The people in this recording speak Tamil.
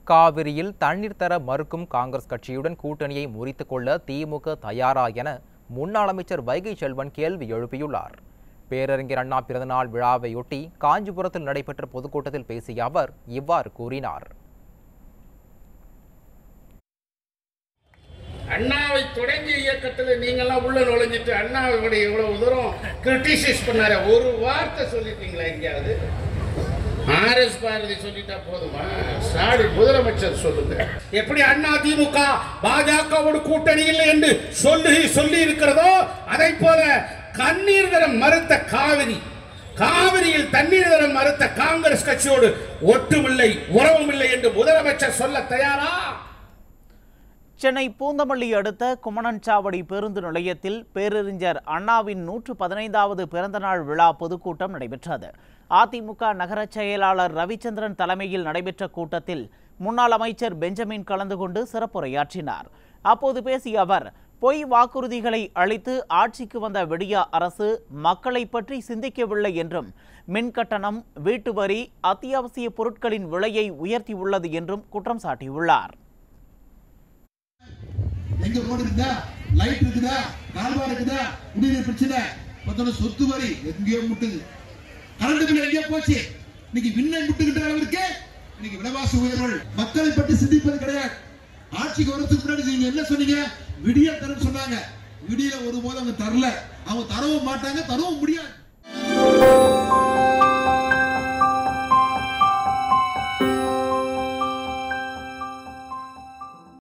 காவிரியில் தண்ணீர் தர மறுக்கும் காங்கிரஸ் கட்சியுடன் கூட்டணியை முறித்துக் கொள்ள திமுக தயாரா என முன்னாள் அமைச்சர் வைகை செல்வன் கேள்வி எழுப்பியுள்ளார் பேரறிஞர் அண்ணா பிறந்தநாள் விழாவையொட்டி காஞ்சிபுரத்தில் நடைபெற்ற பொதுக்கூட்டத்தில் பேசிய அவர் இவ்வாறு கூறினார் அண்ணாவை தொடங்கிய இயக்கத்தில் நீங்கெல்லாம் உள்ள நுழைஞ்சிட்டு அண்ணாவுடைய இவ்வளவு தூரம் கிரிட்டிசைஸ் பண்ணார ஒரு வார்த்தை சொல்லிட்டீங்களா எங்கேயாவது ஆர்எஸ் பாரதி சொல்லிட்டா போதுமா ஸ்டாலின் முதலமைச்சர் சொல்லுங்க எப்படி அண்ணா திமுக பாஜகவோடு கூட்டணி இல்லை என்று சொல்லி சொல்லி இருக்கிறதோ அதை போல கண்ணீர் தரம் மறுத்த காவிரி காவிரியில் தண்ணீர் தரம் மறுத்த காங்கிரஸ் கட்சியோடு ஒட்டுமில்லை உறவுமில்லை என்று முதலமைச்சர் சொல்ல தயாரா சென்னை பூந்தமல்லி அடுத்த குமணன்சாவடி பேருந்து நிலையத்தில் பேரறிஞர் அண்ணாவின் நூற்று பதினைந்தாவது பிறந்தநாள் விழா பொதுக்கூட்டம் நடைபெற்றது அதிமுக நகரச் செயலாளர் ரவிச்சந்திரன் தலைமையில் நடைபெற்ற கூட்டத்தில் முன்னாள் அமைச்சர் பெஞ்சமின் கலந்து கொண்டு சிறப்புரையாற்றினார் அப்போது பேசிய அவர் பொய் வாக்குறுதிகளை அளித்து ஆட்சிக்கு வந்த விடியா அரசு மக்களை பற்றி சிந்திக்கவில்லை என்றும் மின் கட்டணம் வீட்டு வரி அத்தியாவசிய பொருட்களின் விலையை உயர்த்தியுள்ளது என்றும் குற்றம் சாட்டியுள்ளார் எங்க ரோடு இருக்குதா லைட் இருக்குதா கால்வாய் இருக்குதா குடிநீர் பிரச்சனை மத்தோட சொத்து வரி எங்கேயோ முட்டுது கரண்ட் பில் எங்கேயோ போச்சு இன்னைக்கு விண்ணை முட்டுகின்ற அளவிற்கு இன்னைக்கு விலைவாசி உயர்வுகள் மக்களை பற்றி சிந்திப்பது கிடையாது ஆட்சிக்கு வரதுக்கு முன்னாடி நீங்க என்ன சொன்னீங்க விடிய தரும் சொன்னாங்க விடியல ஒருபோதும் அவங்க தரல அவங்க தரவும் மாட்டாங்க தரவும் முடியாது